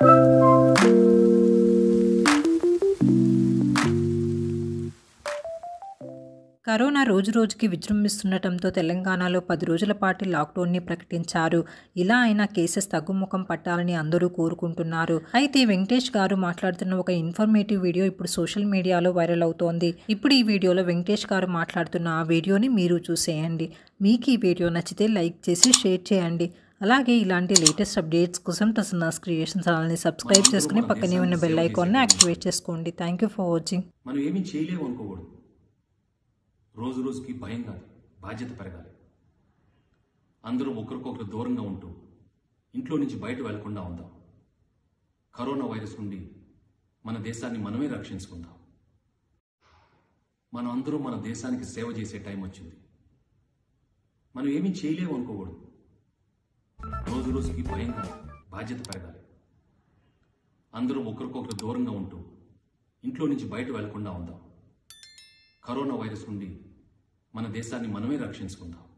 corona రోజురోజుకి విజృంభిస్తుండటంతో తెలంగాణలో పది రోజుల పాటు లాక్డౌన్ని ప్రకటించారు ఇలా అయినా కేసెస్ తగ్గుముఖం పట్టాలని అందరూ కోరుకుంటున్నారు అయితే వెంకటేష్ గారు మాట్లాడుతున్న ఒక ఇన్ఫర్మేటివ్ వీడియో ఇప్పుడు సోషల్ మీడియాలో వైరల్ అవుతోంది ఇప్పుడు ఈ వీడియోలో వెంకటేష్ గారు మాట్లాడుతున్న ఆ వీడియోని మీరు చూసేయండి మీకు ఈ వీడియో నచ్చితే లైక్ చేసి షేర్ చేయండి అలాగే ఇలాంటి లేటెస్ట్ అప్డేట్స్ కోసం టసనాస్ క్రియేషన్ ఛానల్ని సబ్స్క్రైబ్ చేసుకుని పక్కనే ఉన్న బెల్ ఐకాన్ని యాక్టివేట్ చేసుకోండి థ్యాంక్ యూ ఫర్ వాచింగ్ మనం ఏమీ చేయలేము అనుకోకూడదు రోజు రోజుకి భయం కాదు బాధ్యత పెరగాలి అందరూ ఒకరికొకరు దూరంగా ఉంటూ ఇంట్లో నుంచి బయట వెళ్లకుండా ఉందాం కరోనా వైరస్ నుండి మన దేశాన్ని మనమే రక్షించుకుందాం మనం అందరూ మన దేశానికి సేవ చేసే టైం వచ్చింది మనం ఏమీ చేయలేము అనుకోకూడదు రోజు రోజుకి భయం కాదు బాధ్యత పెరగాలి అందరూ ఒకరికొకరు దూరంగా ఉంటూ ఇంట్లో నుంచి బయట వెళ్లకుండా ఉందాం కరోనా వైరస్ నుండి మన దేశాన్ని మనమే రక్షించుకుందాం